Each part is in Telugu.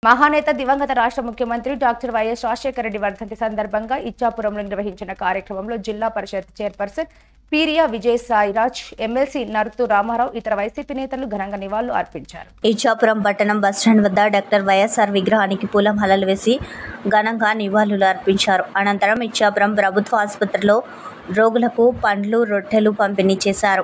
మహానేత దివంగత రాష్ట్ర ముఖ్యమంత్రి డాక్టర్ వైఎస్ రాజశేఖర రెడ్డి వర్ధంతి సందర్భంగా ఇచ్చాపురంలో నిర్వహించిన కార్యక్రమంలో జిల్లా పరిషత్ చైర్పర్సన్ పీరియా విజయ్ సాయిరాజ్ ఎమ్మెల్సీ నరుతు రామారావు ఇతర వైసీపీ నేతలు ఘనంగా నివాళులు అర్పించారు ఇచ్చాపురం పట్టణం బస్టాండ్ వద్ద డాక్టర్ వైఎస్ఆర్ విగ్రహానికి పూలమాలలు వేసి ఘనంగా నివాళులు అర్పించారు అనంతరం ఇచ్చాపురం ప్రభుత్వ ఆసుపత్రిలో రోగులకు పండ్లు రొట్టెలు పంపిణీ చేశారు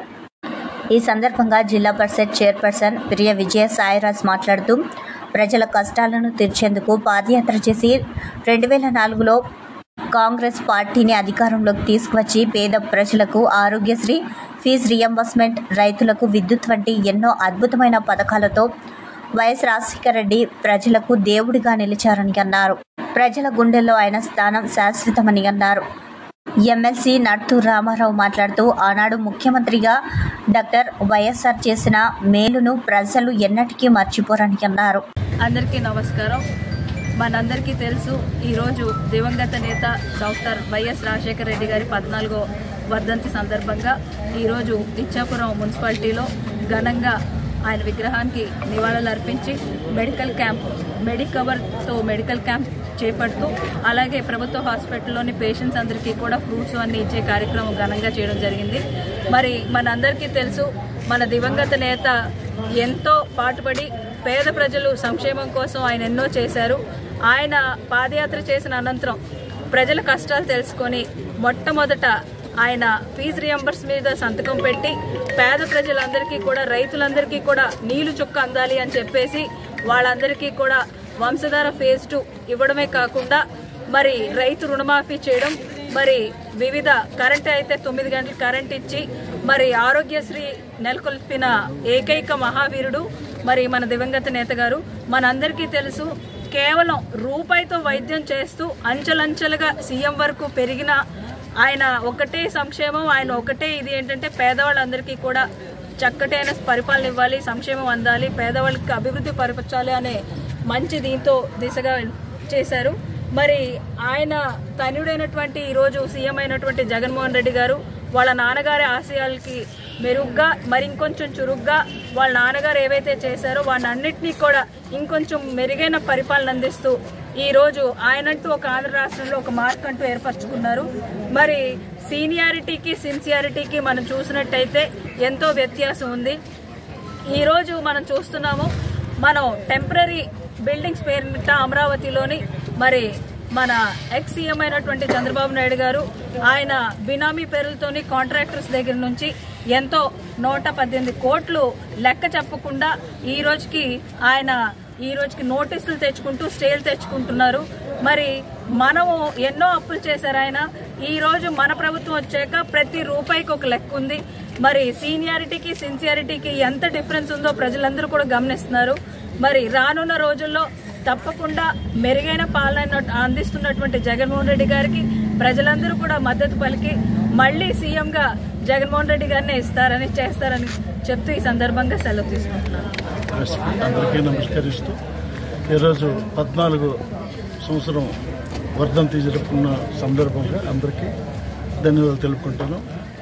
ఈ సందర్భంగా జిల్లా పరిషత్ చైర్పర్సన్ ప్రియ విజయ సాయిరాజ్ మాట్లాడుతూ ప్రజల కష్టాలను తీర్చేందుకు పాదయాత్ర చేసి రెండు వేల నాలుగులో కాంగ్రెస్ పార్టీని అధికారంలోకి తీసుకువచ్చి పేద ప్రజలకు ఆరోగ్యశ్రీ ఫీజు రియంబర్స్మెంట్ రైతులకు విద్యుత్ వంటి ఎన్నో అద్భుతమైన పథకాలతో వైఎస్ రాజశేఖర రెడ్డి ప్రజలకు దేవుడిగా నిలిచారని అన్నారు ప్రజల గుండెల్లో ఆయన స్థానం శాశ్వతమని అన్నారు ఎమ్మెల్సీ నట్టు రామారావు మాట్లాడుతూ ఆనాడు ముఖ్యమంత్రిగా డాక్టర్ వైఎస్ఆర్ చేసిన మేలును ప్రజలు ఎన్నటికీ మర్చిపోరని అన్నారు అందరికీ నమస్కారం మనందరికీ తెలుసు ఈరోజు దివంగత నేత డాక్టర్ వైఎస్ రాజశేఖర రెడ్డి గారి పద్నాలుగో వర్ధంతి సందర్భంగా ఈరోజు ఇచ్చాపురం మున్సిపాలిటీలో ఘనంగా ఆయన విగ్రహానికి నివాళులు అర్పించి మెడికల్ క్యాంప్ మెడికవర్తో మెడికల్ క్యాంప్ చేపడుతూ అలాగే ప్రభుత్వ హాస్పిటల్లోని పేషెంట్స్ అందరికీ కూడా ఫ్రూట్స్ అన్ని ఇచ్చే కార్యక్రమం ఘనంగా చేయడం జరిగింది మరి మనందరికీ తెలుసు మన దివంగత నేత ఎంతో పాటుపడి పేద ప్రజలు సంక్షేమం కోసం ఆయన ఎన్నో చేశారు ఆయన పాదయాత్ర చేసిన అనంతరం ప్రజల కష్టాలు తెలుసుకొని మొట్టమొదట ఆయన ఫీజు రియంబర్స్ మీద సంతకం పెట్టి పేద ప్రజలందరికీ కూడా రైతులందరికీ కూడా నీళ్లు చుక్క అందాలి అని చెప్పేసి వాళ్ళందరికీ కూడా వంశధార ఫేజ్ టూ ఇవ్వడమే కాకుండా మరి రైతు రుణమాఫీ చేయడం మరి వివిధ కరెంట్ అయితే తొమ్మిది గంటలు కరెంట్ ఇచ్చి మరి ఆరోగ్యశ్రీ నెలకొల్పిన ఏకైక మహావీరుడు మరి మన దివంగత నేత గారు మనందరికీ తెలుసు కేవలం రూపాయితో వైద్యం చేస్తూ అంచెలంచెలుగా సీఎం వరకు పెరిగిన ఆయన ఒకటే సంక్షేమం ఆయన ఒకటే ఇది ఏంటంటే పేదవాళ్ళందరికీ కూడా చక్కటైన పరిపాలన ఇవ్వాలి సంక్షేమం అందాలి పేదవాళ్ళకి అభివృద్ధి పరిపించాలి అనే మంచి దీంతో దిశగా చేశారు మరి ఆయన తనుడైనటువంటి ఈరోజు సీఎం అయినటువంటి జగన్మోహన్ రెడ్డి గారు వాళ్ళ నాన్నగారి ఆశయాలకి మెరుగ్గా మరి ఇంకొంచెం చురుగ్గా వాళ్ళ నాన్నగారు ఏవైతే చేశారో వాటన్నిటినీ కూడా ఇంకొంచెం మెరుగైన పరిపాలన అందిస్తూ ఈ రోజు ఆయనంటూ ఒక ఆంధ్ర రాష్ట్రంలో ఒక మార్క్ అంటూ ఏర్పరచుకున్నారు మరి సీనియారిటీకి సిన్సియారిటీకి మనం చూసినట్టయితే ఎంతో వ్యత్యాసం ఉంది ఈరోజు మనం చూస్తున్నాము మనం టెంపరీ బిల్డింగ్స్ పేరిట అమరావతిలోని మరి మన ఎక్స్ సీఎం అయినటువంటి చంద్రబాబు నాయుడు గారు ఆయన బినామీ పేరులతోని కాంట్రాక్టర్స్ దగ్గర నుంచి ఎంతో నూట పద్దెనిమిది కోట్లు లెక్క చెప్పకుండా ఈ రోజుకి ఆయన ఈ రోజుకి నోటీసులు తెచ్చుకుంటూ స్టేలు తెచ్చుకుంటున్నారు మరి మనము ఎన్నో అప్పులు చేశారు ఆయన ఈ రోజు మన ప్రభుత్వం వచ్చాక ప్రతి రూపాయికి ఒక లెక్క ఉంది మరి సీనియారిటీకి సిన్సియారిటీకి ఎంత డిఫరెన్స్ ఉందో ప్రజలందరూ కూడా గమనిస్తున్నారు మరి రానున్న రోజుల్లో తప్పకుండా మెరుగైన పాలన అందిస్తున్నటువంటి జగన్మోహన్ రెడ్డి గారికి ప్రజలందరూ కూడా మద్దతు పలికి మళ్ళీ సీఎంగా జగన్మోహన్ రెడ్డి గారినే ఇస్తారని చేస్తారని చెప్తూ ఈ సందర్భంగా సెలవు తీసుకుంటున్నాను అందరికీ నమస్కరిస్తూ ఈరోజు పద్నాలుగు సంవత్సరం వర్ధంతి జరుపుకున్న సందర్భంగా అందరికీ ధన్యవాదాలు తెలుపుకుంటాను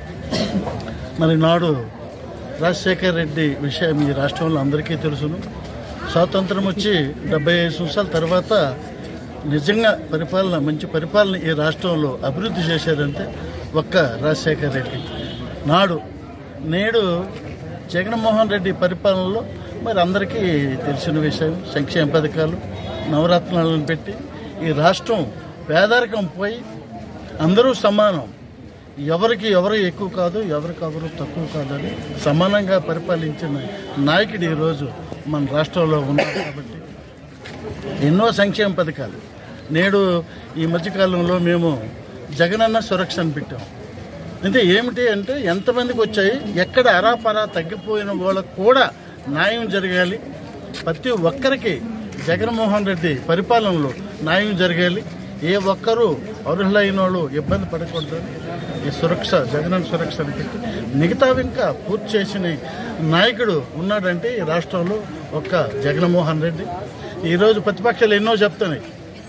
మరి నాడు రాజశేఖర్ రెడ్డి విషయం ఈ రాష్ట్రంలో అందరికీ తెలుసును స్వాతంత్రం వచ్చి డెబ్బై ఐదు సంవత్సరాల తర్వాత నిజంగా పరిపాలన మంచి పరిపాలన ఈ రాష్ట్రంలో అభివృద్ధి చేశారంటే ఒక్క రాజశేఖర్ రెడ్డి నాడు నేడు జగన్మోహన్ రెడ్డి పరిపాలనలో మరి అందరికీ తెలిసిన విషయం సంక్షేమ పథకాలు నవరత్నాలను పెట్టి ఈ రాష్ట్రం పేదరికం పోయి అందరూ సమానం ఎవరికి ఎవరు ఎక్కువ కాదు ఎవరికి ఎవరు తక్కువ కాదని సమానంగా పరిపాలించిన నాయకుడు ఈరోజు మన రాష్ట్రంలో ఉన్నారు కాబట్టి ఎన్నో సంక్షేమ పథకాలు నేడు ఈ మధ్యకాలంలో మేము జగనన్న సురక్ష అని పెట్టాం అంటే ఏమిటి అంటే ఎంతమందికి వచ్చాయి ఎక్కడ అరాపరా తగ్గిపోయిన వాళ్ళకు కూడా న్యాయం జరగాలి ప్రతి ఒక్కరికి జగన్మోహన్ రెడ్డి పరిపాలనలో న్యాయం జరగాలి ఏ ఒక్కరూ అర్హులైన వాళ్ళు ఇబ్బంది పడకూడదని ఈ సురక్ష జగనన్న సురక్ష అని పెట్టి మిగతావి ఇంకా పూర్తి చేసిన నాయకుడు ఉన్నాడంటే ఈ రాష్ట్రంలో ఒక్క జగన్మోహన్ రెడ్డి ఈరోజు ప్రతిపక్షాలు ఎన్నో చెప్తున్నాయి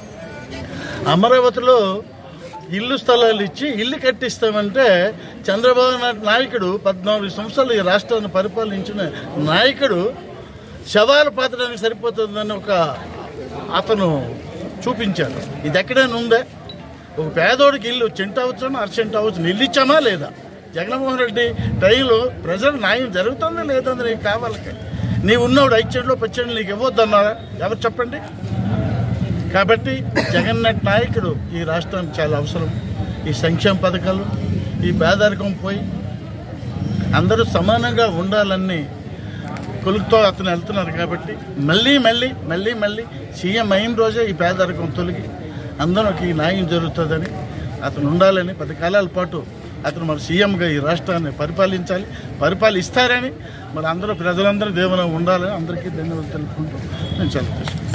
అమరావతిలో ఇల్లు స్థలాలు ఇచ్చి ఇల్లు కట్టిస్తామంటే చంద్రబాబు నాయుడు నాయకుడు పద్నాలుగు సంవత్సరాలు ఈ రాష్ట్రాన్ని పరిపాలించిన నాయకుడు శవాలు పాతడానికి సరిపోతుందని ఒక అతను చూపించారు ఇది ఎక్కడైనా ఉందే ఒక పేదోడికి ఇల్లు చెంట అవచ్చు అర్చెంట్ అవచ్చు ఇల్లు ఇచ్చామా లేదా జగన్మోహన్ రెడ్డి టైంలో ప్రజలు న్యాయం జరుగుతుందా లేదని నీకు కావాలి నీ ఉన్నవాడు ఐదు పచ్చెండు నీకు ఇవ్వద్దన్నారా ఎవరు చెప్పండి కాబట్టి జగన్నట్ నాయకుడు ఈ రాష్ట్రానికి చాలా అవసరం ఈ సంక్షేమ పథకాలు ఈ పేదరికం పోయి అందరూ సమానంగా ఉండాలని కొలుగుతో అతను వెళ్తున్నారు కాబట్టి మళ్ళీ మళ్ళీ మళ్ళీ మళ్ళీ సీఎం అయిన రోజే ఈ పేదరికం తొలగి అందరికి న్యాయం జరుగుతుందని అతను ఉండాలని పది కాలాల పాటు అతను మరి సీఎంగా ఈ రాష్ట్రాన్ని పరిపాలించాలి పరిపాలిస్తారని మరి అందరూ ప్రజలందరూ దేవుని ఉండాలని అందరికీ ధన్యవాదాలు తెలుపుకుంటూ నేను సెలవు తీసుకుంటాను